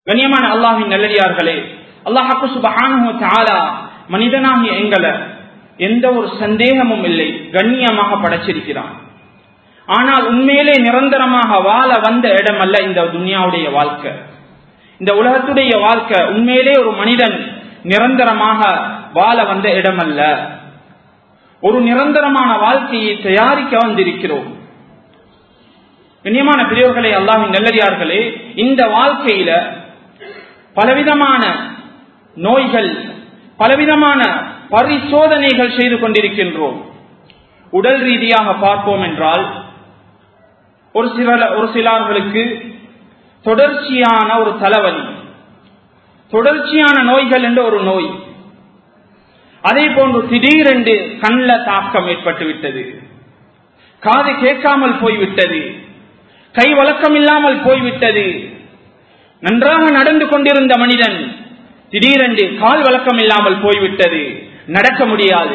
கண்ணியமான அல்லாஹின் நல்லடியார்களே அல்லாஹாக்கு சுபஹானு தாலா மனிதனாகிய எங்களை எந்த ஒரு சந்தேகமும் இல்லை கண்ணியமாக படைச்சிருக்கிறான் ஆனால் உண்மையிலே நிரந்தரமாக வாழ வந்த இடம் அல்ல இந்த துனியாவுடைய வாழ்க்கை இந்த உலகத்துடைய வாழ்க்கை உண்மையிலே ஒரு மனிதன் நிரந்தரமாக வாழ வந்த இடம் அல்ல ஒரு நிரந்தரமான வாழ்க்கையை தயாரிக்க வந்திருக்கிறோம் கண்ணியமான பெரியவர்களே அல்லாஹின் நல்லடியார்களே இந்த வாழ்க்கையில பலவிதமான நோய்கள் பலவிதமான பரிசோதனைகள் செய்து கொண்டிருக்கின்றோம் உடல் ரீதியாக பார்ப்போம் என்றால் ஒரு சில ஒரு சிலர்களுக்கு தொடர்ச்சியான ஒரு தலைவலி தொடர்ச்சியான நோய்கள் என்ற ஒரு நோய் அதே போன்று திடீரென்று கண்ணில் தாக்கம் ஏற்பட்டு விட்டது காது கேட்காமல் போய்விட்டது கை வழக்கம் இல்லாமல் போய்விட்டது நன்றாக நடந்து கொண்டிருந்த மனிதன் திடீரென்று கால் வழக்கம் இல்லாமல் போய்விட்டது நடக்க முடியாது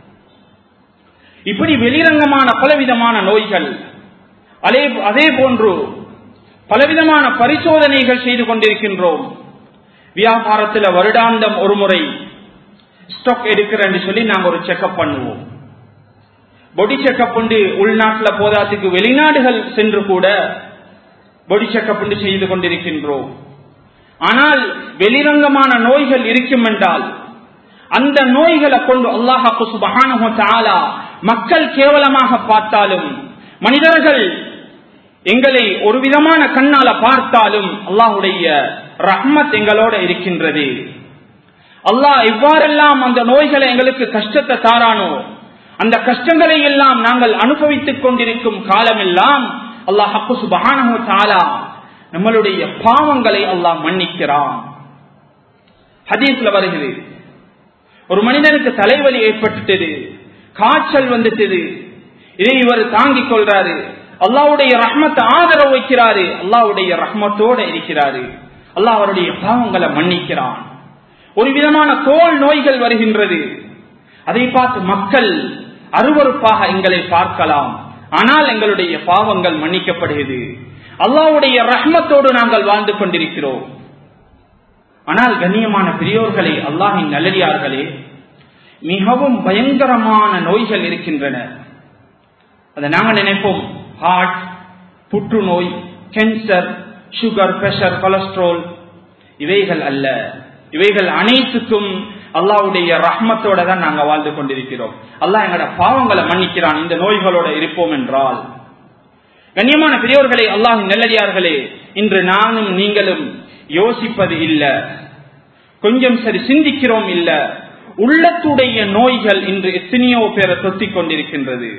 இப்படி வெளிரங்கமான பலவிதமான நோய்கள் அதே அதே போன்று பலவிதமான பரிசோதனைகள் செய்து கொண்டிருக்கின்றோம் வியாபாரத்தில் வருடாந்தம் ஒரு முறை ஸ்டாக் எடுக்கிறேன்னு சொல்லி நாங்க ஒரு செக்அப் பண்ணுவோம் பொடி செக்அப் உண்டு உள்நாட்டில் போதாத்துக்கு வெளிநாடுகள் சென்று கூட பொடி செக்அப் உண்டு செய்து கொண்டிருக்கின்றோம் ஆனால் வெளிரங்கமான நோய்கள் இருக்கும் என்றால் அந்த நோய்களை கொண்டு அல்லாஹாக்கு சுபகான மக்கள் கேவலமாக பார்த்தாலும் மனிதர்கள் எங்களை ஒரு விதமான கண்ணால பார்த்தாலும் அல்லாஹுடைய ரஹ்மத் எங்களோட இருக்கின்றது அல்லாஹ் எவ்வாறெல்லாம் அந்த நோய்களை எங்களுக்கு கஷ்டத்தை தாரானோ அந்த கஷ்டங்களை எல்லாம் நாங்கள் அனுபவித்துக் கொண்டிருக்கும் காலமெல்லாம் அல்லாஹ் ஹக்கு சுபஹானஹு தாலா நம்மளுடைய பாவங்களை அல்லாஹ் மன்னிக்கிறான் ஹதீஸ்ல வருகிறது ஒரு மனிதனுக்கு தலைவலி ஏற்பட்டுட்டது காய்ச்சல் வந்துட்டது இதை இவர் தாங்கிக் கொள்றாரு அல்லாவுடைய ரஹ்மத்தை ஆதரவு வைக்கிறாரு அல்லாவுடைய ரஹ்மத்தோட இருக்கிறாரு அல்லாஹ் அவருடைய பாவங்களை மன்னிக்கிறான் ஒரு விதமான தோல் நோய்கள் வருகின்றது அதை பார்த்து மக்கள் அருவறுப்பாக எங்களை பார்க்கலாம் ஆனால் எங்களுடைய பாவங்கள் மன்னிக்கப்படுகிறது அல்லாவுடைய ரஹ்மத்தோடு நாங்கள் வாழ்ந்து கொண்டிருக்கிறோம் ஆனால் கண்ணியமான பெரியோர்களே அல்லாஹின் நல்லடியார்களே மிகவும் பயங்கரமான நோய்கள் இருக்கின்றன அதை நாங்கள் நினைப்போம் ஹார்ட் புற்றுநோய் கேன்சர் சுகர் பிரஷர் கொலஸ்ட்ரால் இவைகள் அல்ல இவைகள் அனைத்துக்கும் அல்லாவுடைய ரஹ்மத்தோட தான் நாங்க வாழ்ந்து கொண்டிருக்கிறோம் அல்லாஹ் எங்களோட பாவங்களை மன்னிக்கிறான் இந்த நோய்களோட இருப்போம் என்றால் கண்ணியமான பெரியவர்களே அல்லாஹ் நல்லடியார்களே இன்று நானும் நீங்களும் யோசிப்பது இல்ல கொஞ்சம் சரி சிந்திக்கிறோம் இல்ல உள்ளத்துடைய நோய்கள் இன்று எத்தனையோ பேரை தொத்திக் கொண்டிருக்கின்றது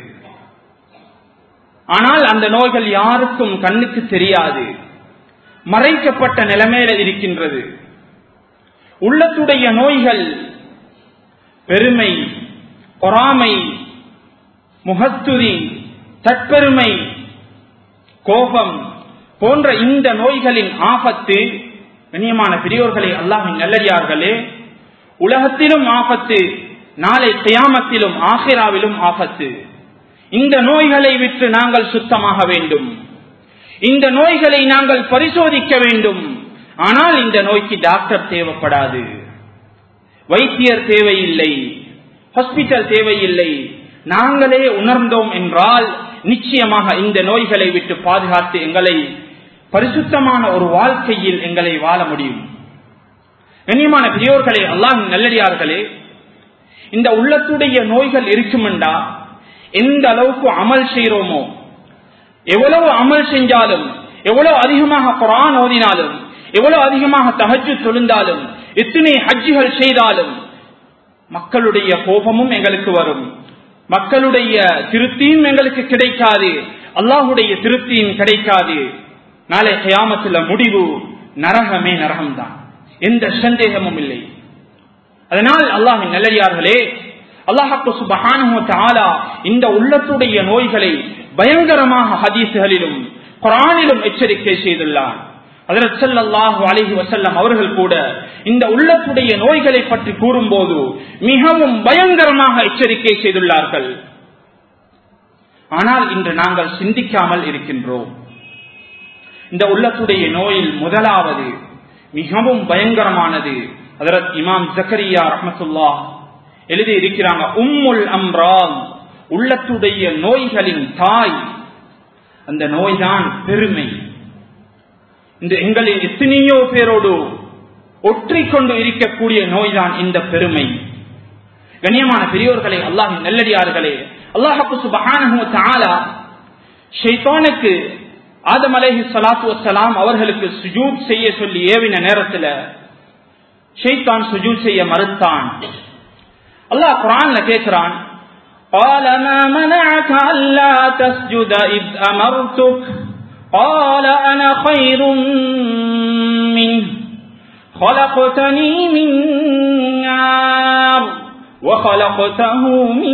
ஆனால் அந்த நோய்கள் யாருக்கும் கண்ணுக்கு தெரியாது மறைக்கப்பட்ட நிலைமையில இருக்கின்றது உள்ளத்துடைய நோய்கள் பெருமை பொறாமை முகத்துரி தற்பெருமை கோபம் போன்ற இந்த நோய்களின் ஆபத்து கண்ணியமான பெரியோர்களே அல்லாஹின் நல்லடியார்களே உலகத்திலும் ஆபத்து நாளை கியாமத்திலும் ஆசிராவிலும் ஆபத்து இந்த நோய்களை விட்டு நாங்கள் சுத்தமாக வேண்டும் இந்த நோய்களை நாங்கள் பரிசோதிக்க வேண்டும் ஆனால் இந்த நோய்க்கு டாக்டர் தேவைப்படாது வைத்தியர் தேவையில்லை ஹாஸ்பிட்டல் தேவையில்லை நாங்களே உணர்ந்தோம் என்றால் நிச்சயமாக இந்த நோய்களை விட்டு பாதுகாத்து எங்களை பரிசுத்தமான ஒரு வாழ்க்கையில் எங்களை வாழ முடியும் கண்ணியமான பெரியோர்களே அல்லாஹ் நல்லடியார்களே இந்த உள்ளத்துடைய நோய்கள் இருக்குமெண்டா எந்த அளவுக்கு அமல் செய்யறோமோ எவ்வளவு அமல் செஞ்சாலும் எவ்வளவு அதிகமாக குரான் ஓதினாலும் எவ்வளவு அதிகமாக தகஜு தொழுந்தாலும் எத்தனை ஹஜ்ஜுகள் செய்தாலும் மக்களுடைய கோபமும் எங்களுக்கு வரும் மக்களுடைய திருப்தியும் எங்களுக்கு கிடைக்காது அல்லாஹுடைய திருப்தியும் கிடைக்காது நாளை கயாமத்துல முடிவு நரகமே நரகம்தான் எந்த சந்தேகமும் இல்லை அதனால் அல்லாஹின் நல்லடியார்களே அல்லாஹாக்கு சுபஹானு இந்த உள்ளத்துடைய நோய்களை பயங்கரமாக ஹதீசுகளிலும் குரானிலும் எச்சரிக்கை செய்துள்ளான் அதற்கு அலிஹி வசல்லம் அவர்கள் கூட இந்த உள்ளத்துடைய நோய்களை பற்றி கூறும்போது மிகவும் பயங்கரமாக எச்சரிக்கை செய்துள்ளார்கள் ஆனால் இன்று நாங்கள் சிந்திக்காமல் இருக்கின்றோம் இந்த உள்ளத்துடைய நோயில் முதலாவது மிகவும் பயங்கரமானது அதரத் இமாம் ஜக்கரியா ரஹமத்துல்லா எழுதி இருக்கிறாங்க உம்முல் அம்ரால் உள்ளத்துடைய நோய்களின் தாய் அந்த நோய்தான் பெருமை இந்த எங்களில் எத்தனையோ பேரோடு ஒற்றிக்கொண்டு இருக்கக்கூடிய நோய்தான் இந்த பெருமை கண்ணியமான பெரியோர்களே அல்லாஹின் நல்லடியார்களே அல்லாஹு சுபஹான ஷைத்தானுக்கு ஆதம் அலேஹி சலாத்து வசலாம் அவர்களுக்கு சுஜூத் செய்ய சொல்லி ஏவின நேரத்தில் ஷைத்தான் சுஜூத் செய்ய மறுத்தான் அல்லாஹ் குரான்ல கேட்கிறான் قال ما منعك ألا تسجد إذ أمرتك قال أنا خير منه خلقتني من نار وخلقته من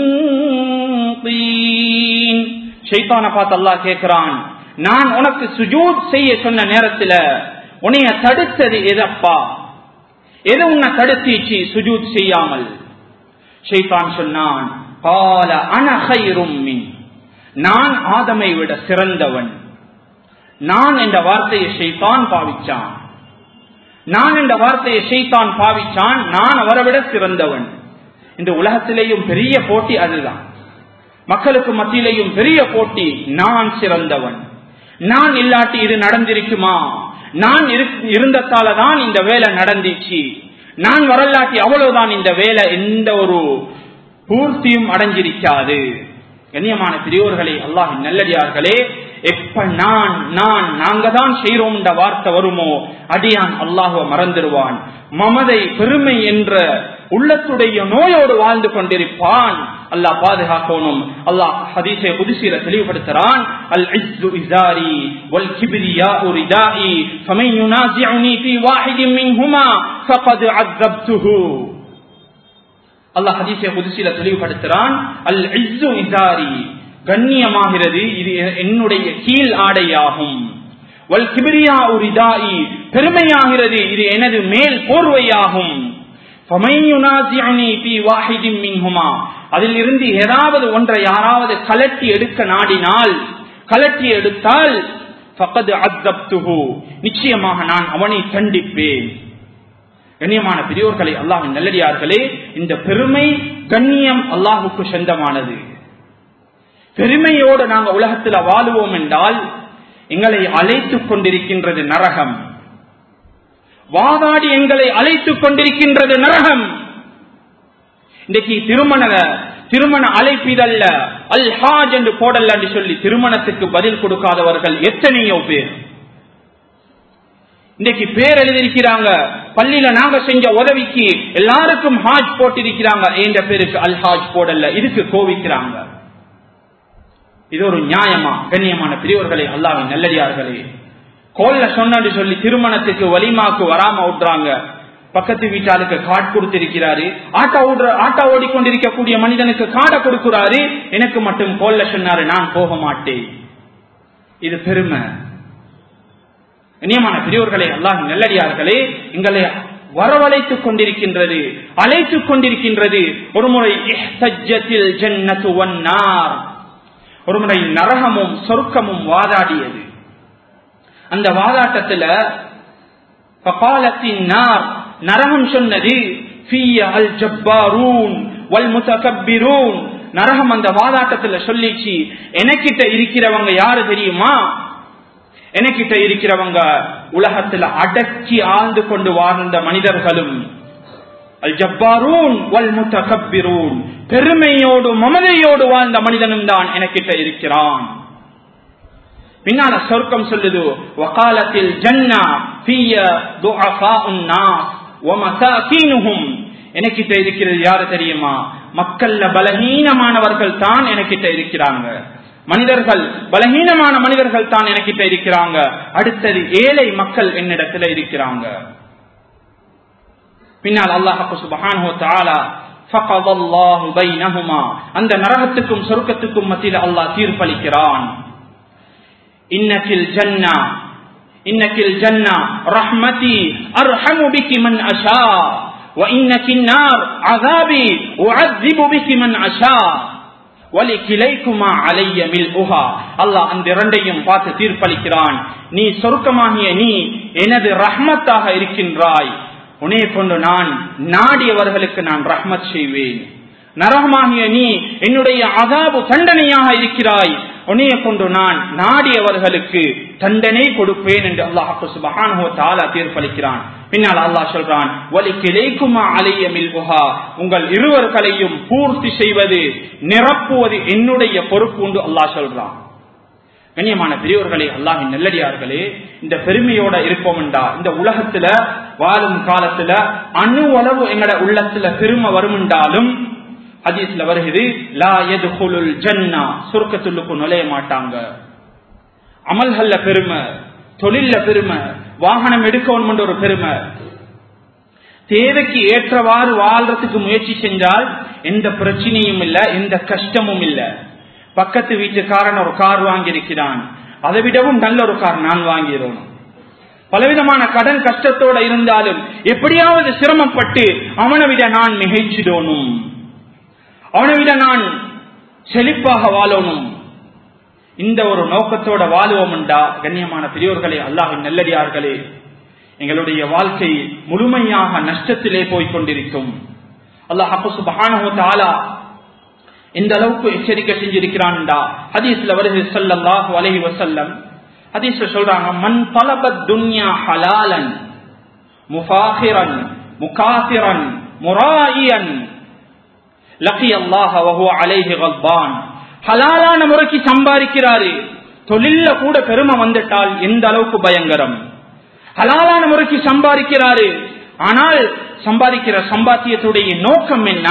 طين ஷைத்தான பார்த்து அல்லாஹ் கேட்கிறான் நான் உனக்கு சுஜூத் செய்ய சொன்ன நேரத்துல உன்னைய தடுத்தது எதப்பா எது உன்னை தடுத்தீச்சு சுஜூத் செய்யாமல் ஷைத்தான் சொன்னான் கால அனகைரும் நான் ஆதமை விட சிறந்தவன் நான் என்ற வார்த்தையை ஷைத்தான் பாவிச்சான் நான் என்ற வார்த்தையை ஷைத்தான் பாவிச்சான் நான் அவரை விட சிறந்தவன் இந்த உலகத்திலேயும் பெரிய போட்டி அதுதான் மக்களுக்கு மத்தியிலேயும் பெரிய போட்டி நான் சிறந்தவன் நான் இல்லாட்டி இது நடந்திருக்குமா நான் இருந்ததால தான் இந்த வேலை நடந்துச்சு நான் வரலாட்டி அவ்வளவுதான் இந்த வேலை எந்த ஒரு பூர்த்தியும் அடைஞ்சிருக்காது கண்ணியமான பெரியோர்களே அல்லாஹ் நல்லடியார்களே எப்ப நான் நான் நாங்க தான் செய்யறோம் என்ற வார்த்தை வருமோ அடியான் அல்லாஹுவ மறந்துடுவான் மமதை பெருமை என்ற உள்ளத்துடைய நோயோடு வாழ்ந்து கொண்டிருப்பான் அல்லாஹ் பாதுகாக்கணும் அல்லாஹ் ஹதீஸை புதுசீர தெளிவுபடுத்துறான் அல் இஸ்ஸு இஸாரி வல் கிப்ரியா ரிதாஇ ஃபமன் யுனாசிஉனி ஃபீ வாஹிதின் மின்ஹுமா ஃபகத் அஸப்துஹு அல்லாஹ் ஹதீஸை புதுசீர தெளிவுபடுத்துறான் அல் இஸ்ஸு இஸாரி கண்ணியமாகிறது இது என்னுடைய கீழ் ஆடையாகும் வல் கிபிரியா உரிதாயி பெருமையாகிறது இது எனது மேல் போர்வையாகும் அதில் இருந்து ஏதாவது ஒன்றை யாராவது கலட்டி எடுக்க நாடினால் கலட்டி எடுத்தால் நிச்சயமாக நான் அவனை கண்டிப்பேன் கண்ணியமான பெரியோர்களை அல்லாஹின் நல்லடியார்களே இந்த பெருமை கண்ணியம் அல்லாஹுக்கு சொந்தமானது பெருமையோடு நாங்கள் உலகத்தில் வாழுவோம் என்றால் எங்களை அழைத்துக் கொண்டிருக்கின்றது நரகம் வாதாடி எங்களை அழைத்துக் கொண்டிருக்கின்றது நரகம் இன்றைக்கு திருமண திருமண அழைப்பிதல்ல அல் ஹாஜ் என்று போடல்ல என்று சொல்லி திருமணத்துக்கு பதில் கொடுக்காதவர்கள் எத்தனையோ பேர் இன்றைக்கு பேர் எழுதியிருக்கிறாங்க பள்ளியில நாங்க செஞ்ச உதவிக்கு எல்லாருக்கும் ஹாஜ் போட்டிருக்கிறாங்க என்ற பேருக்கு அல் ஹாஜ் போடல்ல இதுக்கு கோவிக்கிறாங்க இது ஒரு நியாயமா கண்ணியமான பெரியவர்களே அல்லாவின் நல்லடியார்களே கோல்ல சொன்னு சொல்லி திருமணத்துக்கு வலிமாக்கு வராம விட்டுறாங்க பக்கத்து வீட்டாளுக்கு காட் கொடுத்திருக்கிறாரு ஆட்டா ஓடுற ஆட்டா ஓடிக்கொண்டிருக்கக்கூடிய மனிதனுக்கு காடை கொடுக்கிறாரு எனக்கு மட்டும் கோல்ல சொன்னாரு நான் போக மாட்டேன் இது பெருமை கண்ணியமான பெரியவர்களே அல்லாஹ் நல்லடியார்களே எங்களை வரவழைத்துக் கொண்டிருக்கின்றது அழைத்துக் கொண்டிருக்கின்றது ஒருமுறை ஜன்னத்து வன்னார் ஒருமுறை நரகமும் சொர்க்கமும் வாதாடியது அந்த வாதாட்டத்துல பகாலத்தின் நார் நரகம் சொன்னது அல் ஜப்பாரூன் வல் முத்தகப்பிரூன் நரகம் அந்த வாதாட்டத்துல சொல்லிச்சு எனக்கிட்ட இருக்கிறவங்க யாரு தெரியுமா எனக்கிட்ட இருக்கிறவங்க உலகத்துல அடக்கி ஆழ்ந்து கொண்டு வாழ்ந்த மனிதர்களும் அல் ஜப்பாரூன் வல் முத்தகப்பிரூன் பெருமையோடு மமதையோடு வாழ்ந்த மனிதனும் தான் எனக்கிட்ட இருக்கிறான் பின்னால சொர்க்கம் சொல்லுது வகாலத்தில் ஜன்னா பிய துஅஃபாஉன் நாஸ் வமசாகீனுஹும் எனக்கிட்ட இருக்கிறது யாரு தெரியுமா மக்கள்ல பலகீனமானவர்கள் தான் எனக்கிட்ட இருக்கிறாங்க மனிதர்கள் பலகீனமான மனிதர்கள் தான் எனக்கிட்ட இருக்கிறாங்க அடுத்தது ஏழை மக்கள் என்னிடத்துல இருக்கிறாங்க பின்னால் அல்லாஹு சுபஹானஹு தஆலா فقضى الله بينهما அந்த நரகத்துக்கும் சொர்க்கத்துக்கும் மத்தியில் அல்லாஹ் தீர்ப்பளிக்கிறான் இன்னக்கில் ஜன்னா இன்னக்கில் ஜன்னா ரஹ்மதி அர்ஹமு பிகி மன் அஷா وإنك النار عذابي أعذب بك من أشاء வலி கிளைக்குமா அலைய மில் உஹா அல்லாஹ் அந்த இரண்டையும் பார்த்து தீர்ப்பளிக்கிறான் நீ சொர்க்கமாகிய நீ எனது ரஹ்மத்தாக இருக்கின்றாய் உன்னை கொண்டு நான் நாடியவர்களுக்கு நான் ரஹ்மத் செய்வேன் நரகமாகிய நீ என்னுடைய அதாபு தண்டனையாக இருக்கிறாய் உன்னைய கொண்டு நான் நாடியவர்களுக்கு தண்டனை கொடுப்பேன் என்று அல்லாஹு சுபஹானஹு தஆலா தீர்ப்பளிக்கிறான் பின்னால் அல்லாஹ் சொல்றான் வலி கிளைக்குமா அலைய மில்புஹா உங்கள் இருவர்களையும் பூர்த்தி செய்வது நிரப்புவது என்னுடைய பொறுப்பு உண்டு அல்லாஹ் சொல்றான் கண்ணியமான பெரியவர்களே அல்லாஹின் நல்லடியார்களே இந்த பெருமையோட இருப்போம் என்றா இந்த உலகத்துல வாழும் காலத்துல அணு அளவு எங்கட உள்ளத்துல பெருமை வரும் என்றாலும் ஹதீஸ்ல வருகிறது லா எதுகுலுல் ஜன்னா சுருக்கத்துள்ளுக்கு நுழைய மாட்டாங்க அமல்கள்ல பெருமை தொழில்ல பெருமை வாகனம் எடுக்கணும் ஒரு பெருமை தேவைக்கு ஏற்றவாறு வாழ்றதுக்கு முயற்சி செஞ்சால் எந்த பிரச்சனையும் இல்ல எந்த கஷ்டமும் இல்ல பக்கத்து வீட்டுக்காரன் ஒரு கார் வாங்கி இருக்கிறான் அதை விடவும் நல்ல ஒரு கார் நான் வாங்கிறோம் பலவிதமான கடன் கஷ்டத்தோட இருந்தாலும் எப்படியாவது சிரமப்பட்டு அவனை விட நான் மிகைச்சிடணும் அவனை விட நான் செழிப்பாக வாழணும் இந்த ஒரு நோக்கத்தோட வாழுவோம் என்றா கண்ணியமான பெரியோர்களே அல்லாஹின் நல்லடியார்களே எங்களுடைய வாழ்க்கை முழுமையாக நஷ்டத்திலே போய் கொண்டிருக்கும் அல்லாஹ் சுபஹானஹு இந்த அளவுக்கு எச்சரிக்கை செஞ்சிருக்கிறான்டா ஹதீஸ்ல வருது ஸல்லல்லாஹு அலைஹி வஸல்லம் ஹதீஸ்ல சொல்றாங்க மன் தலபத் துன்யா ஹலாலன் முஃபாஹிரன் முகாசிரன் முராயியன் லக்கி அல்லாஹ் வஹுவ அலைஹி கல்பான் ஹலாலான முறைக்கு சம்பாதிக்கிறாரு தொழில்ல கூட பெருமை வந்துட்டால் எந்த அளவுக்கு பயங்கரம் ஹலாலான முறைக்கு சம்பாதிக்கிறாரு ஆனால் சம்பாதிக்கிற சம்பாத்தியத்துடைய நோக்கம் என்ன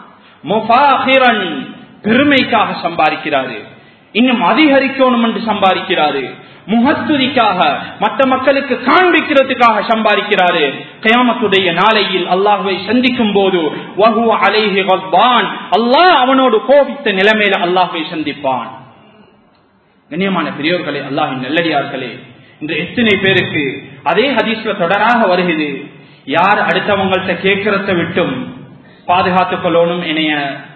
முஃபாஹிரன் பெருமைக்காக சம்பாதிக்கிறாரு இன்னும் அதிகரிக்கணும் என்று சம்பாதிக்கிறாரு முகத்துதிக்காக மற்ற மக்களுக்கு காண்பிக்கிறதுக்காக சம்பாதிக்கிறாரு கயாமத்துடைய நாளையில் அல்லாஹுவை சந்திக்கும் போது அலைஹி அல்லாஹ் அவனோடு கோபித்த நிலைமையில அல்லாஹுவை சந்திப்பான் கண்ணியமான பெரியோர்களே அல்லாஹின் நல்லடியார்களே இன்று எத்தனை பேருக்கு அதே ஹதீஸ்ல தொடராக வருகிறது யார் அடுத்தவங்கள்ட்ட கேட்கறத விட்டும் பாதுகாத்துக் கொள்ளணும் இணைய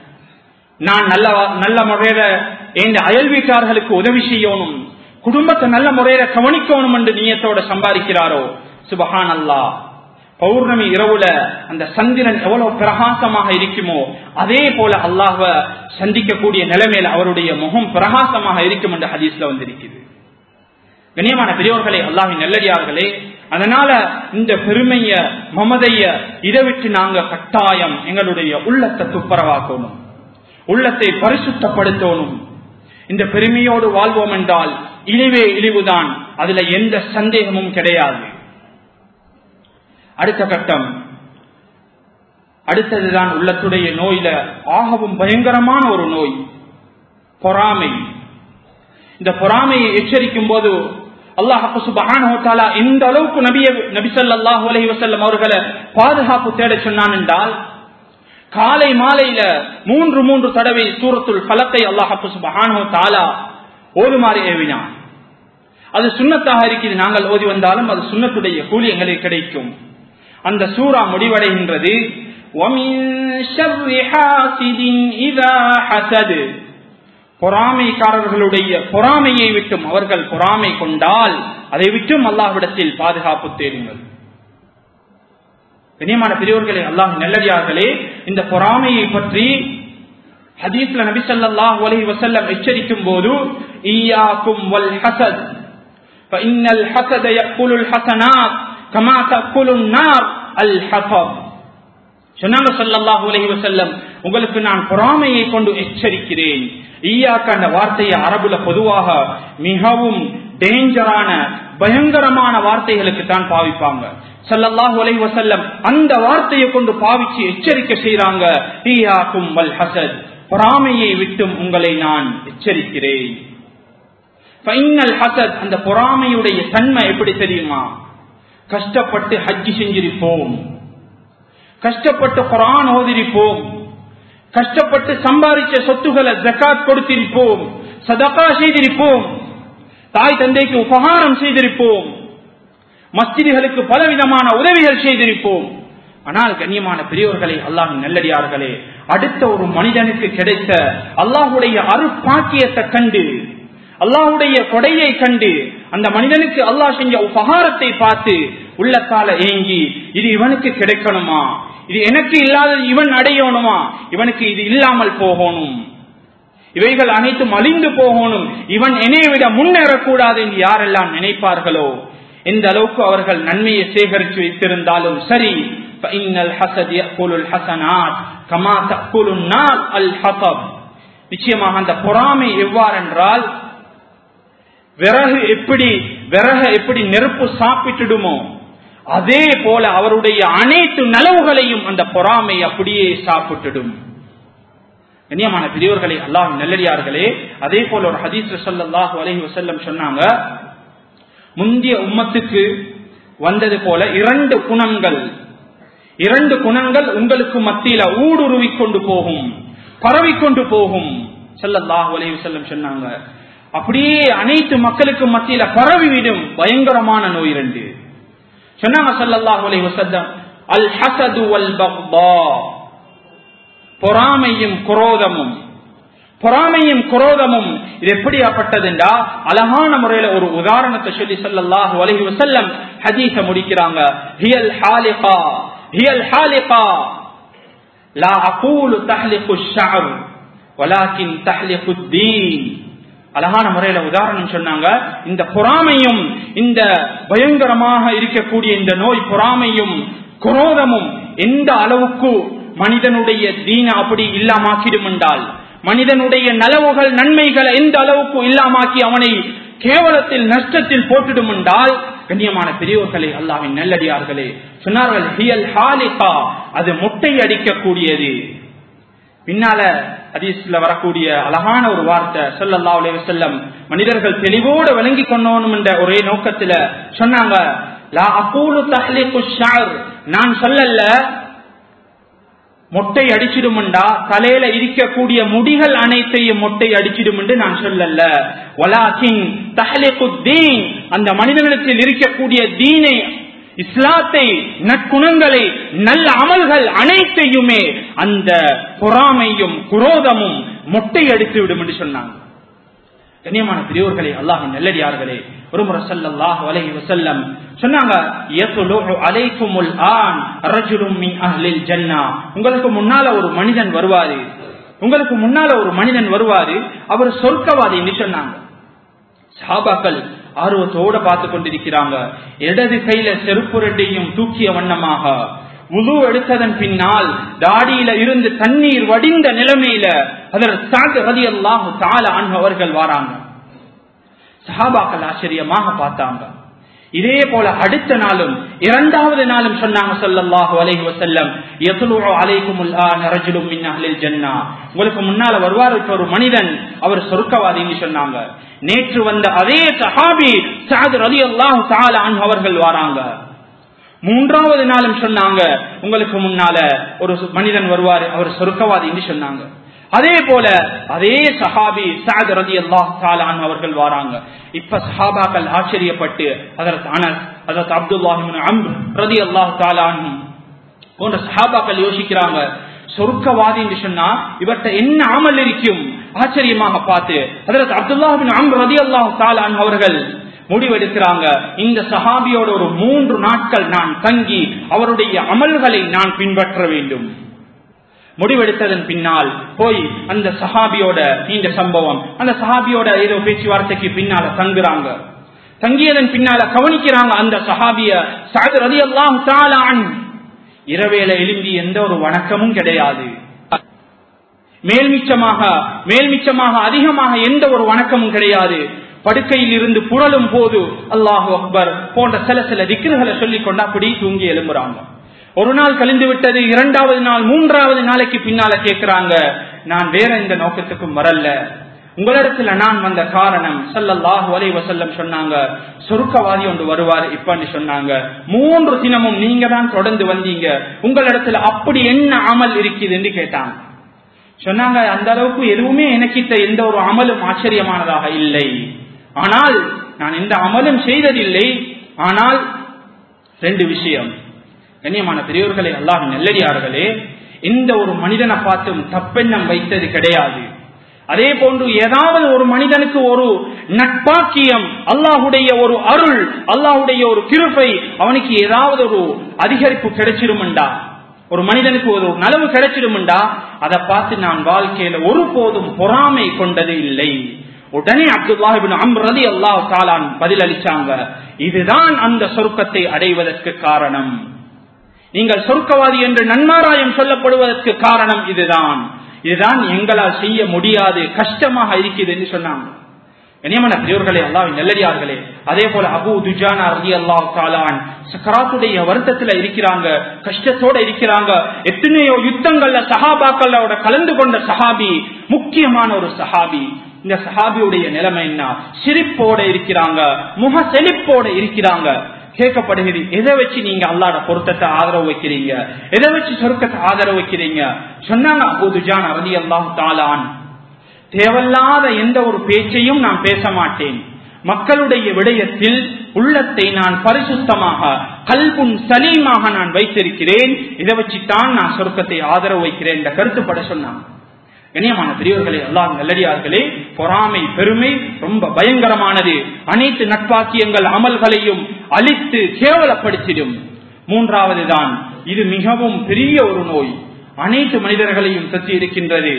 நான் நல்ல நல்ல முறையில என் அயல் வீட்டார்களுக்கு உதவி செய்யணும் குடும்பத்தை நல்ல முறையில கவனிக்கணும் என்று நீயத்தோட சம்பாதிக்கிறாரோ சுபஹான் அல்லா பௌர்ணமி இரவுல அந்த சந்திரன் எவ்வளவு பிரகாசமாக இருக்குமோ அதே போல அல்லாஹ சந்திக்கக்கூடிய நிலைமையில அவருடைய முகம் பிரகாசமாக இருக்கும் என்று ஹதீஸ்ல வந்திருக்குது கண்ணியமான பெரியோர்களே அல்லாஹின் நல்லடியார்களே அதனால இந்த பெருமைய மமதைய இதை விட்டு நாங்க கட்டாயம் எங்களுடைய உள்ளத்தை துப்பரவாக்கணும் உள்ளத்தை பரிசுத்தப்படுத்தணும் இந்த பெருமையோடு வாழ்வோம் என்றால் இழிவே இழிவுதான் அதுல எந்த சந்தேகமும் கிடையாது அடுத்த கட்டம் அடுத்ததுதான் உள்ளத்துடைய நோயில ஆகவும் பயங்கரமான ஒரு நோய் பொறாமை இந்த பொறாமையை எச்சரிக்கும் போது அல்லாஹு சுபஹான எந்த அளவுக்கு நபிய நபிசல்லாஹு அலஹி வசல்லம் அவர்களை பாதுகாப்பு தேட சொன்னான் என்றால் காலை மாலையில மூன்று மூன்று தடவை சூரத்துல் பலத்தை அல்லாஹு சுபஹானு தாலா ஓதுமாறு ஏவினான் அது சுண்ணத்தாக இருக்கிறது நாங்கள் ஓதி வந்தாலும் அது சுண்ணத்துடைய கூலி எங்களுக்கு கிடைக்கும் அந்த சூறா முடிவடைகின்றது பொறாமைக்காரர்களுடைய பொறாமையை விட்டும் அவர்கள் பொறாமை கொண்டால் அதை விட்டும் அல்லாஹ்விடத்தில் பாதுகாப்பு தேடுங்கள் கண்ணியமான பெரியவர்களே அல்லாஹ் நல்லடியார்களே இந்த பொறாமையை பற்றி ஹதீஸ்ல நபி ஸல்லல்லாஹு அலைஹி வஸல்லம் எச்சரிக்கும் போது ஈயாக்கும் வல் ஹஸத் فإن الحسد يأكل الحسنات كما تأكل النار الحطب சொன்னாங்க ஸல்லல்லாஹு அலைஹி வஸல்லம் உங்களுக்கு நான் பொறாமையை கொண்டு எச்சரிக்கிறேன் ஈயாக்க அந்த வார்த்தையை அரபுல பொதுவாக மிகவும் டேஞ்சரான பயங்கரமான வார்த்தைகளுக்கு தான் பாவிப்பாங்க சல்லல்லாஹு அலைஹி வஸல்லம் அந்த வார்த்தையை கொண்டு பாவிச்சு எச்சரிக்கை செய்யறாங்க ஈயாக்கும் வல் ஹசத் பொறாமையை விட்டும் உங்களை நான் எச்சரிக்கிறேன் ஃபைனல் ஹசத் அந்த பொறாமையுடைய தன்மை எப்படி தெரியுமா கஷ்டப்பட்டு ஹஜ்ஜி செஞ்சிருப்போம் கஷ்டப்பட்டு குரான் ஓதிருப்போம் கஷ்டப்பட்டு சம்பாதிச்ச சொத்துக்களை ஜக்காத் கொடுத்திருப்போம் சதகா செய்திருப்போம் தாய் தந்தைக்கு உபகாரம் செய்திருப்போம் மஸ்திதிகளுக்கு பலவிதமான உதவிகள் செய்திருப்போம் ஆனால் கண்ணியமான பெரியோர்களே அல்லாஹின் நல்லடியார்களே அடுத்த ஒரு மனிதனுக்கு கிடைத்த அல்லாஹுடைய அருப்பாக்கியத்தை கண்டு அல்லாஹுடைய கொடையை கண்டு அந்த மனிதனுக்கு அல்லாஹ் செஞ்ச உபகாரத்தை பார்த்து உள்ளத்தால ஏங்கி இது இவனுக்கு கிடைக்கணுமா இது எனக்கு இல்லாதது இவன் அடையணுமா இவனுக்கு இது இல்லாமல் போகணும் இவைகள் அனைத்தும் அழிந்து போகணும் இவன் என்னை விட முன்னேறக்கூடாது என்று யாரெல்லாம் நினைப்பார்களோ எந்த அளவுக்கு அவர்கள் நன்மையை சேகரித்து வைத்திருந்தாலும் சரி நிச்சயமாக அந்த பொறாமை எவ்வாறென்றால் விறகு எப்படி விறக எப்படி நெருப்பு சாப்பிட்டுடுமோ அதே போல அவருடைய அனைத்து நலவுகளையும் அந்த பொறாமை அப்படியே சாப்பிட்டுடும் கண்ணியமான பெரியவர்களே அல்லாஹ் நல்லடியார்களே அதே போல ஒரு ஹதீஸ் சல்லாஹூ அலஹி வசல்லம் சொன்னாங்க முந்திய உம்மத்துக்கு வந்தது போல இரண்டு குணங்கள் இரண்டு குணங்கள் உங்களுக்கு மத்தியில ஊடுருவி கொண்டு போகும் பரவிக்கொண்டு போகும் சல்லல்லாஹு அலைஹி வஸல்லம் சொன்னாங்க அப்படியே அனைத்து மக்களுக்கு மத்தியில பரவிவிடும் பயங்கரமான நோய் இரண்டு சொன்னாங்க சல்லல்லாஹு அலைஹி வஸல்லம் அல் ஹசது வல் பக்தா பொறாமையும் குரோதமும் பொறாமையும் குரோதமும் இது எப்படியாப்பட்டதுண்டா அழகான முறையில ஒரு உதாரணத்தை சொல்லி சல்லல்லாஹு அலைஹி வஸல்லம் ஹதீஸ முடிக்கிறாங்க ஹியல் ஹாலிகா ஹியல் ஹாலிகா லா அகூலு தஹ்லிகு ஷஅர் வலாக்கின் தஹ்லிகு தீன் அழகான முறையில உதாரணம் சொன்னாங்க இந்த பொறாமையும் இந்த பயங்கரமாக இருக்கக்கூடிய இந்த நோய் பொறாமையும் குரோதமும் எந்த அளவுக்கு மனிதனுடைய தீன அப்படி இல்லாமாக்கிடும் என்றால் மனிதனுடைய நலவுகள் நன்மைகளை எந்த அளவுக்கு இல்லாமாக்கி அவனை கேவலத்தில் நஷ்டத்தில் போட்டுடும் என்றால் கண்ணியமான பெரியோர்களே அல்லாவின் நல்லடியார்களே சொன்னார்கள் ஹியல் ஹாலிகா அது முட்டை அடிக்கக்கூடியது பின்னால ஹதீஸ்ல வரக்கூடிய அழகான ஒரு வார்த்தை சொல்லல்லா அலைஹி வஸல்லம் மனிதர்கள் தெளிவோடு விளங்கி கொள்ளணும் என்ற ஒரே நோக்கத்துல சொன்னாங்க லா அகூலு தஹ்லிகு ஷஅர் நான் சொல்லல மொட்டை அடிச்சிடும்டா தலையில இருக்கக்கூடிய முடிகள் அனைத்தையும் மொட்டை அடிச்சிடும் என்று நான் சொல்லல வலாக்கின் தஹலிகுத்தீன் அந்த மனிதனிடத்தில் இருக்கக்கூடிய தீனை இஸ்லாத்தை நற்குணங்களை நல்ல அமல்கள் அனைத்தையுமே அந்த பொறாமையும் குரோதமும் மொட்டை அடித்து விடும் என்று சொன்னாங்க கண்ணியமான பெரியோர்களே அல்லாஹின் நல்லடியார்களே ஒரு முறை சல்லல்லாஹு அலைஹி வஸல்லம் சொன்னாங்க யத்லுஉ அலைக்குமுல் ஆன் ரஜுலும் மின் அஹ்லில் ஜன்னah உங்களுக்கு முன்னால ஒரு மனிதன் வருவாரு உங்களுக்கு முன்னால ஒரு மனிதன் வருவாரு அவர் சொர்க்கவாதி என்று சொன்னாங்க சஹாபாக்கள் ஆர்வத்தோட பார்த்து கொண்டிருக்கிறாங்க இடது கையில செருப்பு ரெட்டையும் தூக்கிய வண்ணமாக உது எடுத்ததன் பின்னால் தாடியில இருந்து தண்ணீர் வடிந்த நிலைமையில அதர் சாது ரதி அல்லாஹு தால அவர்கள் வாராங்க சஹாபாக்கள் ஆச்சரியமாக பார்த்தாங்க இதே போல அடுத்த நாளும் இரண்டாவது நாளும் சொன்னாங்க சொல்லல்லாஹு அலைஹி வஸல்லம் யத்லுஉ அலைக்குமுல் ஆன ரஜுலும் மின் அஹ்லில் ஜன்னah உங்களுக்கு முன்னால வருவார் ஒரு மனிதன் அவர் சொர்க்கவாதின்னு சொன்னாங்க நேற்று வந்த அதே சஹாபி சாது ரலியல்லாஹு தஆலா அன்ஹு அவர்கள் வராங்க மூன்றாவது நாளும் சொன்னாங்க உங்களுக்கு முன்னால ஒரு மனிதன் வருவார் அவர் சொர்க்கவாதின்னு சொன்னாங்க அதே போல அதே சஹாபி சாத் ரதி அல்லாஹ் அவர்கள் வராங்க இப்ப சஹாபாக்கள் ஆச்சரியப்பட்டு அதற்கு அனஸ் அதற்கு அப்துல்லாஹின் அம் ரதி அல்லாஹ் தாலானும் போன்ற சஹாபாக்கள் யோசிக்கிறாங்க சொர்க்கவாதி என்று சொன்னா இவர்கிட்ட என்ன அமல் இருக்கும் ஆச்சரியமாக பார்த்து அதற்கு அப்துல்லாஹின் அம் ரதி அல்லாஹ் தாலான் அவர்கள் முடிவெடுக்கிறாங்க இந்த சஹாபியோட ஒரு மூன்று நாட்கள் நான் தங்கி அவருடைய அமல்களை நான் பின்பற்ற வேண்டும் முடிவெடுத்ததன் பின்னால் போய் அந்த சஹாபியோட இந்த சம்பவம் அந்த சஹாபியோட ஏதோ பேச்சுவார்த்தைக்கு பின்னால தங்குறாங்க தங்கியதன் பின்னால கவனிக்கிறாங்க அந்த சஹாபிய சாது ரதி அல்லாம் இரவேல எழும்பி எந்த ஒரு வணக்கமும் கிடையாது மேல்மிச்சமாக மேல்மிச்சமாக அதிகமாக எந்த ஒரு வணக்கமும் கிடையாது படுக்கையில் இருந்து புரளும் போது அல்லாஹு அக்பர் போன்ற சில சில திக்ருகளை சொல்லிக் கொண்டு அப்படி தூங்கி எழும்புறாங்க ஒரு நாள் கழிந்து விட்டது இரண்டாவது நாள் மூன்றாவது நாளைக்கு பின்னால கேட்கிறாங்க நான் வேற இந்த நோக்கத்துக்கும் வரல உங்களிடத்துல நான் வந்த காரணம் சல்லல்லாஹு அலை வசல்லம் சொன்னாங்க சொருக்கவாதி ஒன்று வருவார் இப்பன்னு சொன்னாங்க மூன்று தினமும் நீங்க தான் தொடர்ந்து வந்தீங்க உங்களிடத்துல அப்படி என்ன அமல் இருக்குது என்று கேட்டாங்க சொன்னாங்க அந்த அளவுக்கு எதுவுமே எனக்கிட்ட எந்த ஒரு அமலும் ஆச்சரியமானதாக இல்லை ஆனால் நான் எந்த அமலும் செய்ததில்லை ஆனால் ரெண்டு விஷயம் கண்ணியமான பெரியவர்களே அல்லாஹ் நெல்லடியார்களே எந்த ஒரு மனிதனை பார்த்தும் தப்பெண்ணம் வைத்தது கிடையாது அதே போன்று ஏதாவது ஒரு மனிதனுக்கு ஒரு நட்பாக்கியம் அல்லாஹுடைய ஒரு அருள் அல்லாஹுடைய ஒரு கிருப்பை அவனுக்கு ஏதாவது ஒரு அதிகரிப்பு கிடைச்சிருமெண்டா ஒரு மனிதனுக்கு ஒரு நலவு கிடைச்சிடும்டா அதை பார்த்து நான் வாழ்க்கையில ஒருபோதும் பொறாமை கொண்டது இல்லை உடனே அப்துல்லாஹிபின் அம்ரதி அல்லாஹ் தாலான் பதில் அளிச்சாங்க இதுதான் அந்த சொர்க்கத்தை அடைவதற்கு காரணம் நீங்கள் சொர்க்கவாதி என்று நன்மாராயம் சொல்லப்படுவதற்கு காரணம் இதுதான் இதுதான் எங்களால் செய்ய முடியாது கஷ்டமாக இருக்குது என்று சொன்னாங்க கனியமான பெரியவர்களே அல்லாவின் நல்லடியார்களே அதே போல அபு துஜானா ரதி அல்லாஹ் தாலான் சக்கராத்துடைய வருத்தத்துல இருக்கிறாங்க கஷ்டத்தோட இருக்கிறாங்க எத்தனையோ யுத்தங்கள்ல சஹாபாக்களோட கலந்து கொண்ட சஹாபி முக்கியமான ஒரு சஹாபி இந்த சஹாபியுடைய நிலைமை என்ன சிரிப்போட இருக்கிறாங்க முக செழிப்போட இருக்கிறாங்க கேட்கப்படுகிறது எதை வச்சு நீங்க அல்லாட பொருத்தத்தை ஆதரவு வைக்கிறீங்க எதை வச்சு சொருக்கத்தை ஆதரவு வைக்கிறீங்க சொன்னாங்க அபு துஜான் ரதி அல்லாஹ் தாலான் தேவையில்லாத எந்த ஒரு பேச்சையும் நான் பேச மாட்டேன் மக்களுடைய விடயத்தில் உள்ளத்தை நான் பரிசுத்தமாக கல்புன் சலீமாக நான் வைத்திருக்கிறேன் இதை வச்சுத்தான் நான் சொர்க்கத்தை ஆதரவு வைக்கிறேன் இந்த கருத்துப்பட சொன்னாங்க கண்ணியமான பெரியவர்களே எல்லாம் நல்லடியார்களே பொறாமை பெருமை ரொம்ப பயங்கரமானது அனைத்து நட்பாக்கியங்கள் அமல்களையும் அழித்து கேவலப்படுத்திடும் மூன்றாவது தான் இது மிகவும் பெரிய ஒரு நோய் அனைத்து மனிதர்களையும் பற்றி இருக்கின்றது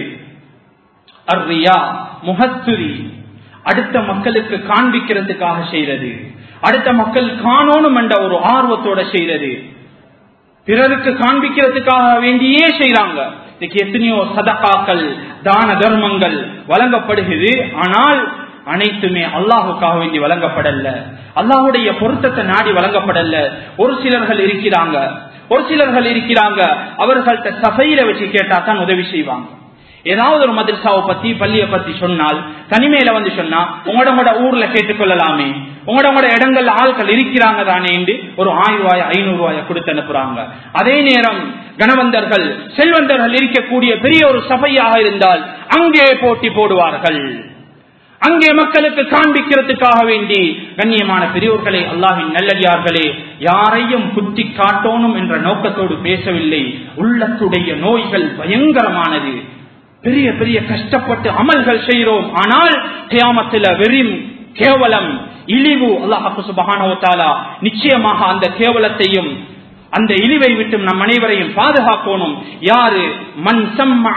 அர்ரியா முகத்துரி அடுத்த மக்களுக்கு காண்பிக்கிறதுக்காக செய்யறது அடுத்த மக்கள் காணோனும் என்ற ஒரு ஆர்வத்தோட செய்யறது பிறருக்கு காண்பிக்கிறதுக்காக வேண்டியே செய்யறாங்க இன்னைக்கு எத்தனையோ சதகாக்கள் தான தர்மங்கள் வழங்கப்படுகிறது ஆனால் அனைத்துமே அல்லாஹுக்காக வேண்டி வழங்கப்படல அல்லாஹுடைய பொருத்தத்தை நாடி வழங்கப்படல ஒரு சிலர்கள் இருக்கிறாங்க ஒரு சிலர்கள் இருக்கிறாங்க அவர்கள்ட்ட சபையில வச்சு கேட்டா தான் உதவி செய்வாங்க ஏதாவது ஒரு மதரசாவை பத்தி பள்ளியை பத்தி சொன்னால் தனிமையில வந்து சொன்னா உங்களோட உங்களோட ஊர்ல கேட்டுக்கொள்ளலாமே உங்களோட உங்களோட இடங்கள்ல ஆட்கள் இருக்கிறாங்க தானே ஒரு ஆயிரம் ரூபாய் ஐநூறு ரூபாய கொடுத்து அனுப்புறாங்க அதே நேரம் கணவந்தர்கள் செல்வந்தர்கள் இருக்கக்கூடிய பெரிய ஒரு சபையாக இருந்தால் அங்கே போட்டி போடுவார்கள் அங்கே மக்களுக்கு காண்பிக்கிறதுக்காக வேண்டி கண்ணியமான பெரியோர்களே அல்லாஹின் நல்லடியார்களே யாரையும் குத்தி காட்டோனும் என்ற நோக்கத்தோடு பேசவில்லை உள்ளத்துடைய நோய்கள் பயங்கரமானது பெரிய பெரிய கஷ்டப்பட்டு அமல்கள் செய்கிறோம் ஆனால் கியாமத்தில் வெறும் கேவலம் இழிவு அல்லாஹு சுபகானவத்தாலா நிச்சயமாக அந்த கேவலத்தையும் அந்த இழிவை விட்டு நம் அனைவரையும் பாதுகாக்கணும் யாரு மண்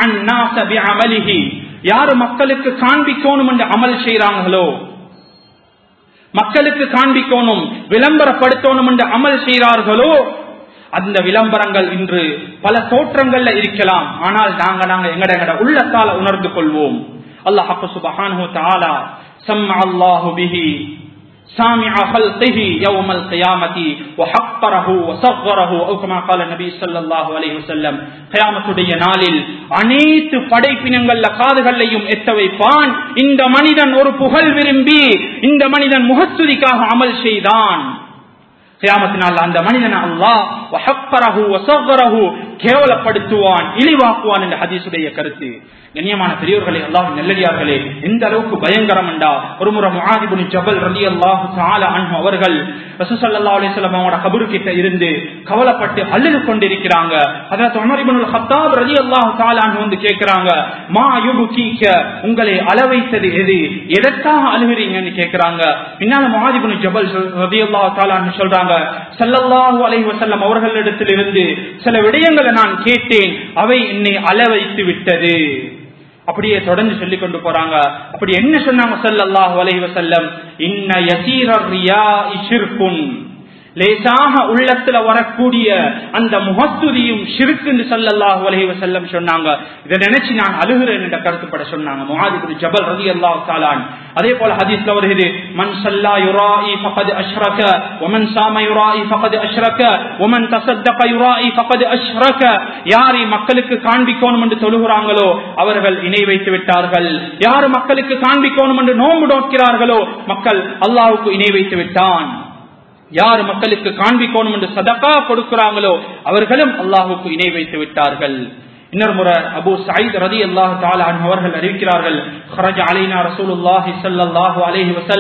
அமலிகி யாரு மக்களுக்கு காண்பிக்கணும் என்று அமல் செய்யறாங்களோ மக்களுக்கு காண்பிக்கணும் விளம்பரப்படுத்தணும் என்று அமல் செய்கிறார்களோ அந்த விளம்பரங்கள் இன்று பல தோற்றங்கள்ல இருக்கலாம் ஆனால் நாங்க நாங்க எங்கட எங்கட உள்ளத்தால உணர்ந்து கொள்வோம் அல்லாஹ் சுபஹானஹு தஆலா சம்ம அல்லாஹு பிஹி سامع خلقه يوم القيامة وحقره وصغره أو كما قال النبي صلى الله عليه وسلم قيامத்துடைய நாளில் அனைத்து படைப்பினங்கள்ல காதுகளையும் எத்த வைப்பான் இந்த மனிதன் ஒரு புகழ் விரும்பி இந்த மனிதன் முகஸ்துதிக்காக அமல் செய்தான் கியாமத்தினால் அந்த மனிதன் அல்லாஹ் கேவலப்படுத்துவான் இழிவாக்குவான் என்ற ஹதீசுடைய கருத்து கண்ணியமான பெரியவர்களே அல்லாஹ் நெல்லடியார்களே எந்த அளவுக்கு பயங்கரம் என்றா ஒரு முறை முகாதிபுனி ஜபல் ரலி அல்லாஹு அன்பு அவர்கள் ரசூசல்லா அலிஸ்லாம் அவங்களோட கபரு கிட்ட இருந்து கவலைப்பட்டு அழுது கொண்டிருக்கிறாங்க அதற்கு உமரிபுல் ஹத்தாப் ரலி அல்லாஹு தாலான் வந்து கேட்கிறாங்க மா யுபு கீக்க உங்களை அளவைத்தது எது எதற்காக அழுகிறீங்கன்னு கேட்கிறாங்க பின்னால முகாதிபுனி ஜபல் ரதி அல்லாஹு தாலான்னு சொல்றாங்க சல்லல்லாஹு அலைஹி வசல்லம் அவர்களிடத்தில் இருந்து சில விடயங்களை நான் கேட்டேன் அவை என்னை அளவைத்து விட்டது அப்படியே தொடர்ந்து சொல்லிக் கொண்டு போறாங்க அப்படி என்ன சொன்னாங்க சல்லல்லாஹு அலைஹி வஸல்லம் இன்ன யசீர ரியா இஷிர்குன் லேசாக உள்ளத்துல வரக்கூடிய அந்த முகஸ்துதியும் ஷிருக்குன்னு சல்லல்லாஹு அலைஹி வஸல்லம் சொன்னாங்க இதை நினைச்சு நான் அழுகிறேன் என்ற கருத்துப்பட சொன்னாங்க முஹாதிபுல் ஜபல் ரலியல்லாஹு தஆலான் அதே போல ஹதீஸ்ல வருகிறது மன் ஸல்லா யுராஇ ஃபகத் அஷ்ரக வமன் சாம யுராஇ ஃபகத் அஷ்ரக வமன் தஸத்தக யுராஇ ஃபகத் அஷ்ரக யாரை மக்களுக்கு காண்பிக்கணும் என்று தொழுகிறாங்களோ அவர்கள் இணை வைத்து விட்டார்கள் யார் மக்களுக்கு காண்பிக்கணும் என்று நோன்பு நோக்கிறார்களோ மக்கள் அல்லாஹ்வுக்கு இணை வைத்து விட்டான் யார் மக்களுக்கு காண்பிக்கணும் என்று சதக்கா கொடுக்கிறாங்களோ அவர்களும் அல்லாஹுக்கு இணை வைத்து விட்டார்கள் இன்னொரு முறை அபு சயீத் ரதி அல்லாஹு அவர்கள் அறிவிக்கிறார்கள் خرج علينا رسول الله صلى الله عليه وسلم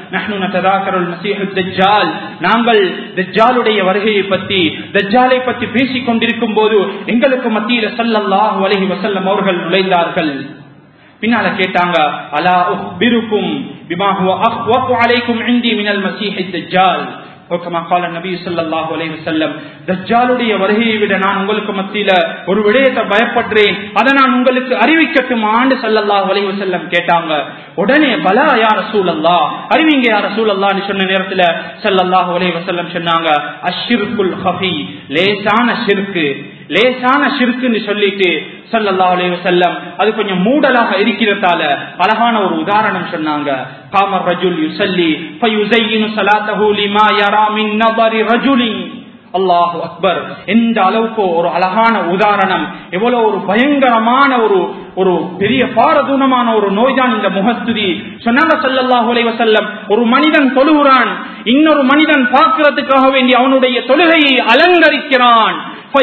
நஹ்னு நததாக்கருல் மசீஹு தஜ்ஜால் நாங்கள் தஜ்ஜாலுடைய வருகையை பற்றி தஜ்ஜாலை பற்றி பேசிக் கொண்டிருக்கும் போது எங்களுக்கு மத்தியில ஸல்லல்லாஹு அலைஹி வஸல்லம் அவர்கள் நுழைந்தார்கள் பின்னால கேட்டாங்க அலா உஹ்பிருக்கும் பிமா ஹுவ அஹ்வஃபு அலைக்கும் இன்தி மினல் மஸீஹி தஜ்ஜால் كما قال النبي صلى الله عليه وسلم தஜ்ஜாலுடைய வருகையை விட நான் உங்களுக்கு மத்தியில ஒரு விடயத்தை பயப்படுறேன் அதை நான் உங்களுக்கு அறிவிக்கட்டும் ஆண்டு சல்லல்லாஹு அலைஹி வஸல்லம் கேட்டாங்க உடனே பலா யார் ரசூலல்லா அறிவிங்க யார் ரசூலல்லான்னு சொன்ன நேரத்துல சல்லல்லாஹு அலைஹி வஸல்லம் சொன்னாங்க அஷ்ஷிர்குல் ஹஃபி லேசான ஷிர்க்கு லேசான ஷிர்க்குன்னு சொல்லிட்டு சல்லல்லாஹு அலைஹி வஸல்லம் அது கொஞ்சம் மூடலாக இருக்கிறதால அழகான ஒரு உதாரணம் சொன்னாங்க காமர் ரஜுல் யுசல்லி ஃபயுஸையினு ஸலாத்தஹு லிமா யரா மின் நபரி ரஜுலின் அல்லாஹு அக்பர் எந்த அளவுக்கு ஒரு அழகான உதாரணம் எவ்வளவு ஒரு பயங்கரமான ஒரு ஒரு பெரிய பாரதூனமான ஒரு நோய்தான் இந்த முகஸ்துதி சொன்னாங்க சல்லல்லாஹு அலைஹி வஸல்லம் ஒரு மனிதன் தொழுகிறான் இன்னொரு மனிதன் பார்க்கிறதுக்காக வேண்டி அவனுடைய தொழுகையை அலங்கரிக்கிறான்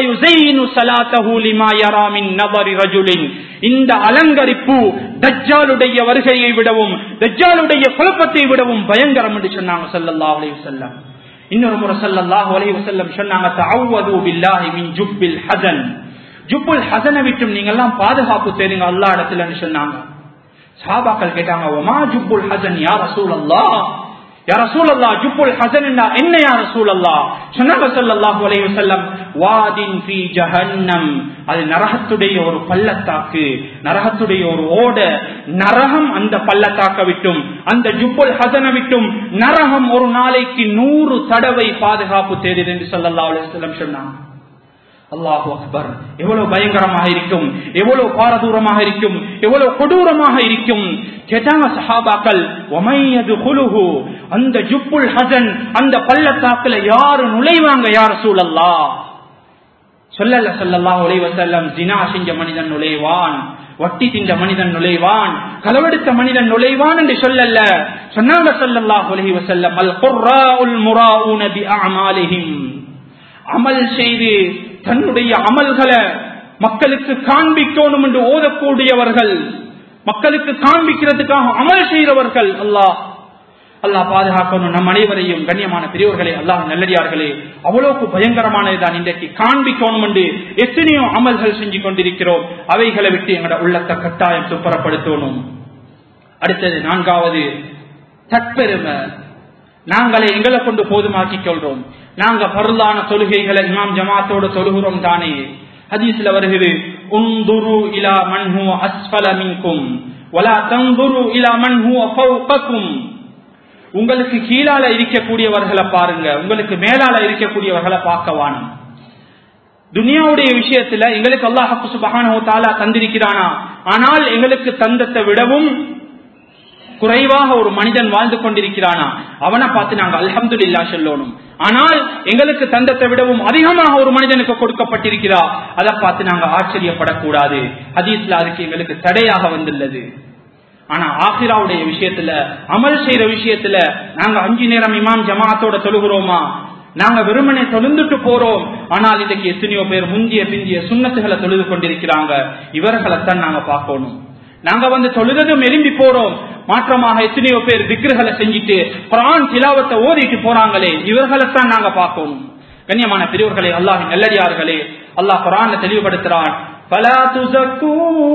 இந்த அலங்கரிப்பு தஜ்ஜாலுடைய வருகையை விடவும் தஜ்ஜாலுடைய குழப்பத்தை விடவும் பயங்கரம் என்று சொன்னாங்க சல்லல்லா அலி வசல்லம் இன்னொரு முறை சல்லல்லாஹு அலைஹி வஸல்லம் சொன்னாங்க தஅவ்வது பில்லாஹி மின் ஜுப்பில் ஹஸன் ஜுப்புல் ஹஸனை விட்டும் நீங்க எல்லாம் பாதுகாப்பு தேடுங்க அல்லாஹ் இடத்துலன்னு சொன்னாங்க சஹாபாக்கள் கேட்டாங்க ஒமா ஜுப்புல் ஹஸன் யா ரசூலல்லாஹ் யா ரசூலல்லா ஜுப்புல் ஹஸன் என்ன யா ரசூலல்லா சொன்னாங்க ஸல்லல்லாஹு அலைஹி வஸல்லம் வாதின் ஃபீ ஜஹன்னம் அது நரகத்துடைய ஒரு பள்ளத்தாக்கு நரகத்துடைய ஒரு ஓட நரகம் அந்த பள்ளத்தாக்க விட்டும் அந்த ஜுப்புல் ஹஸன விட்டும் நரகம் ஒரு நாளைக்கு நூறு தடவை பாதுகாப்பு தேடுது என்று ஸல்லல்லாஹு அலைஹி வஸல்லம் சொன்னாங்க அல்லாஹு அக்பர் எவ்வளவு பயங்கரமாக இருக்கும் எவ்வளவு பாரதூரமாக இருக்கும் எவ்வளவு கொடூரமாக இருக்கும் கேட்டாங்க சஹாபாக்கள் ஒமையது குலுகு அந்த ஜுப்புல் ஹசன் அந்த பள்ளத்தாக்குல யாரு நுழைவாங்க யார் சூழல்லா சொல்லல சொல்லல்லா உழைவ செல்லம் ஜினா செஞ்ச மனிதன் நுழைவான் வட்டி தின்ற மனிதன் நுழைவான் களவெடுத்த மனிதன் நுழைவான் என்று சொல்லல சொன்னாங்க சொல்லல்லாஹ் உலகி வசல்லம் அல் குர்ரா உல் முராஊன பி அமாலிஹிம் அமல் செய்து தன்னுடைய அமல்களை மக்களுக்கு காண்பிக்கணும் என்று ஓதக்கூடியவர்கள் மக்களுக்கு காண்பிக்கிறதுக்காக அமல் செய்கிறவர்கள் அல்லாஹ் அல்லாஹ் பாதுகாக்கணும் நம் அனைவரையும் கண்ணியமான பெரியவர்களே அல்லாஹ் நல்லடியார்களே அவ்வளவுக்கு பயங்கரமானதுதான் இன்றைக்கு காண்பிக்கணும் என்று எத்தனையோ அமல்கள் செஞ்சு கொண்டிருக்கிறோம் அவைகளை விட்டு எங்களோட உள்ளத்தை கட்டாயம் சுப்பரப்படுத்தணும் அடுத்தது நான்காவது தற்பெருமை நாங்களே எங்களை கொண்டு போதுமாக்கிக் கொள்றோம் நாங்க பருளான தொழுகைகளை இமாம் ஜமாத்தோடு தொழுகிறோம் தானே ஹதீஸ்ல வருகிறது உந்துரு இலா மன்ஹு அஸ்ஃபல மின்கும் வலா தந்துரு இலா மன்ஹு ஃபௌகக்கும் உங்களுக்கு கீழால இருக்கக்கூடியவர்களை பாருங்க உங்களுக்கு மேலால இருக்கக்கூடியவர்களை பார்க்க வாணும் துனியாவுடைய விஷயத்துல எங்களுக்கு அல்லாஹு சுபஹானஹு தஆலா தந்திருக்கிறானா ஆனால் எங்களுக்கு தந்தத்தை விடவும் குறைவாக ஒரு மனிதன் வாழ்ந்து கொண்டிருக்கிறானா அவனை பார்த்து நாங்கள் அல்ஹம்து இல்லா சொல்லணும் ஆனால் எங்களுக்கு தந்தத்தை விடவும் அதிகமாக ஒரு மனிதனுக்கு கொடுக்கப்பட்டிருக்கிறா அதை பார்த்து நாங்கள் ஆச்சரியப்படக்கூடாது ஹதீஸ்ல அதுக்கு எங்களுக்கு தடையாக வந்துள்ளது ஆனா ஆசிராவுடைய விஷயத்துல அமல் செய்யற விஷயத்துல நாங்க அஞ்சு நேரம் இமாம் ஜமாத்தோட தொழுகிறோமா நாங்க வெறுமனே தொழுந்துட்டு போறோம் ஆனால் இதுக்கு எத்தனையோ பேர் முந்திய பிந்திய சுண்ணத்துகளை தொழுது கொண்டிருக்கிறாங்க இவர்களைத்தான் நாங்க பார்க்கணும் நாங்க வந்து தொழுததும் எலும்பி போறோம் மாற்றமாக எத்தனையோ பேர் விக்கிரகளை செஞ்சுட்டு குரான் திலாவத்தை ஓதிட்டு போறாங்களே இவர்களைத்தான் நாங்க பார்க்கணும் கண்ணியமான பெரியவர்களே அல்லாஹ் நல்லடியார்களே அல்லாஹ் குரான் தெளிவுபடுத்துறான் فلا تزكوا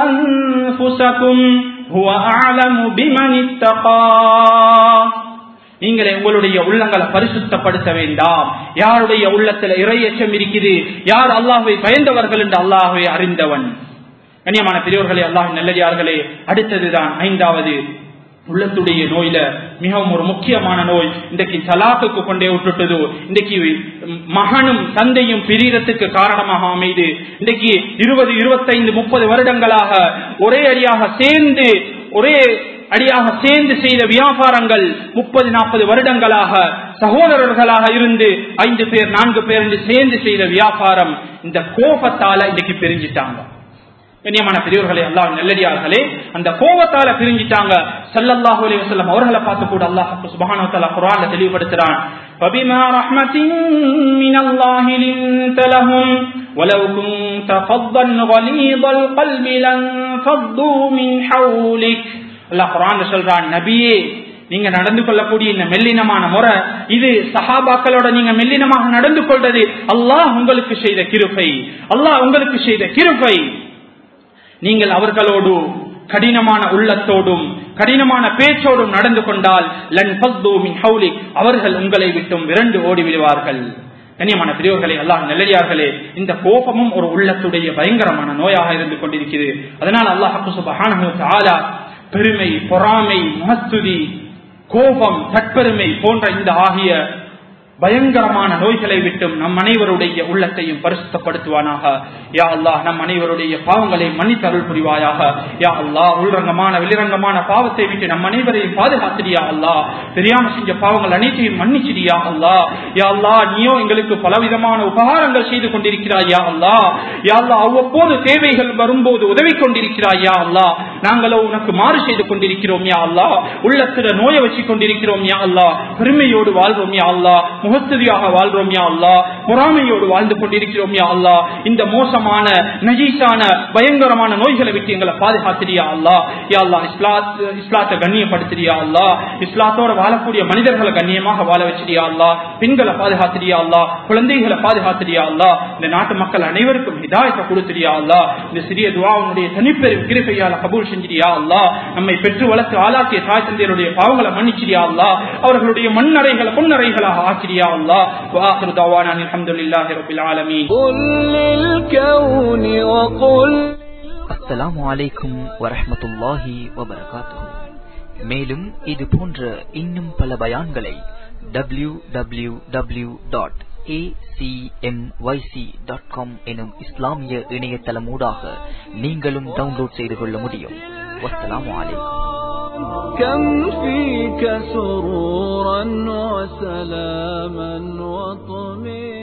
أنفسكم هو أعلم بمن اتقى நீங்களே உங்களுடைய உள்ளங்களை பரிசுத்தப்படுத்த வேண்டாம் யாருடைய உள்ளத்துல இறையச்சம் இருக்குது யார் அல்லாஹுவை பயந்தவர்கள் என்று அல்லாஹுவை அறிந்தவன் கண்ணியமான பெரியவர்களே அல்லாஹ் நல்லடியார்களே அடுத்ததுதான் ஐந்தாவது உள்ளத்துடைய நோயில மிகவும் ஒரு முக்கியமான நோய் இன்றைக்கு தலாக்குக்கு கொண்டே விட்டுட்டது இன்றைக்கு மகனும் தந்தையும் பிரியறதுக்கு காரணமாக அமைது இன்றைக்கு இருபது இருபத்தைந்து முப்பது வருடங்களாக ஒரே அடியாக சேர்ந்து ஒரே அடியாக சேர்ந்து செய்த வியாபாரங்கள் முப்பது நாற்பது வருடங்களாக சகோதரர்களாக இருந்து ஐந்து பேர் நான்கு பேர் என்று சேர்ந்து செய்த வியாபாரம் இந்த கோபத்தால இன்னைக்கு பிரிஞ்சிட்டாங்க கண்ணியமான பெரியவர்களே அல்லாஹ் நல்லடியார்களே அந்த கோபத்தால பிரிஞ்சிட்டாங்க சல்லல்லாஹு அலைஹி வஸல்லம் அவர்களை பார்த்து கூட அல்லாஹ் சுப்ஹானஹு வ தஆலா குர்ஆன்ல தெளிவுபடுத்துறான் فبما رحمة من الله لنت لهم ولو كنت فظا غليظ القلب لانفضوا من حولك அல்லாஹ் குர்ஆன்ல சொல்றான் நபியே நீங்க நடந்து கொள்ளக்கூடிய இந்த மெல்லினமான முறை இது சஹாபாக்களோட நீங்க மெல்லினமாக நடந்து கொள்றது அல்லாஹ் உங்களுக்கு செய்த கிருபை அல்லாஹ் உங்களுக்கு செய்த கிருபை நீங்கள் அவர்களோடு கடினமான உள்ளத்தோடும் கடினமான பேச்சோடும் நடந்து கொண்டால் லன் ஃபஸ்து மின் ஹவுலிக் அவர்கள் உங்களை விட்டும் விரண்டு ஓடி விடுவார்கள் கண்ணியமான பெரியவர்களே அல்லாஹ் நல்லடியார்களே இந்த கோபமும் ஒரு உள்ளத்துடைய பயங்கரமான நோயாக இருந்து கொண்டிருக்கிறது அதனால் அல்லாஹ் சுபஹானஹு தஆலா பெருமை பொறாமை மஹத்துதி கோபம் தற்பெருமை போன்ற இந்த ஆகிய பயங்கரமான நோய்களை விட்டும் நம் அனைவருடைய உள்ளத்தையும் பரிசுத்தப்படுத்துவானாக யா அல்லாஹ் நம் அனைவருடைய பாவங்களை மன்னித்தருள் புரிவாயாக யா அல்லாஹ் உள்ரங்கமான வெளிரங்கமான பாவத்தை விட்டு நம் அனைவரையும் பாதுகாத்திரியா அல்லாஹ் தெரியாம செஞ்ச பாவங்கள் அனைத்தையும் மன்னிச்சிடியா அல்லாஹ் யா அல்லாஹ் நீயோ எங்களுக்கு பலவிதமான உபகாரங்கள் செய்து கொண்டிருக்கிறாய் யா அல்லாஹ் யா அல்லாஹ் அவ்வப்போது தேவைகள் வரும்போது உதவி கொண்டிருக்கிறாய் யா அல்லாஹ் நாங்களோ உனக்கு மாறு செய்து கொண்டிருக்கிறோம் யா அல்லாஹ் உள்ளத்துல நோயை வச்சு கொண்டிருக்கிறோம் யா அல்லாஹ் பெருமையோடு வாழ்றோம் யா அல்லாஹ் முகஸ்துதியாக வாழ்றோம் யா அல்லாஹ் பொறாமையோடு வாழ்ந்து கொண்டிருக்கிறோம் யா அல்லாஹ் இந்த மோசமான நஜீசான பயங்கரமான நோய்களை விட்டு எங்களை பாதுகாத்திரியா அல்லாஹ் யா அல்லாஹ் இஸ்லாத் இஸ்லாத்தை கண்ணியப்படுத்திரியா அல்லாஹ் இஸ்லாத்தோட வாழக்கூடிய மனிதர்களை கண்ணியமாக வாழ வச்சிரியா அல்லாஹ் பெண்களை பாதுகாத்திரியா அல்லாஹ் குழந்தைகளை பாதுகாத்திரியா அல்லாஹ் இந்த நாட்டு மக்கள் அனைவருக்கும் ஹிதாயத்தை கொடுத்திரியா அல்லாஹ் இந்த சிறிய துவாவுடைய தனிப்பெரும் கிருப்பையால கபூல் செஞ்சிரியா அல்லாஹ் நம்மை பெற்று வளர்த்து ஆளாக்கிய தாய் தந்தையருடைய பாவங்களை மன்னிச்சிரியா அல்லாஹ் அவர்களுடைய மண்ணறைகளை பொன்னறைகளாக ஆக்கிரியா அல்லாஹ் வாஹிரு தவானா அல்ஹம்துலில்லாஹி ரப்பில் ஆலமீன் قل للكون وقل அஸ்ஸலாமு அலைக்கும் வரஹ்மத்துல்லாஹி வபரகாத்துஹு மேலும் இது போன்ற இன்னும் பல பயான்களை டபிள்யூ டபிள்யூ டபிள்யூ டாட் எனும் இஸ்லாமிய இணையதளமூடாக நீங்களும் டவுன்லோட் செய்து கொள்ள முடியும் வஸ்ஸலாமு அலைக்கும் كم فيك سرورا وسلاما وطمئنا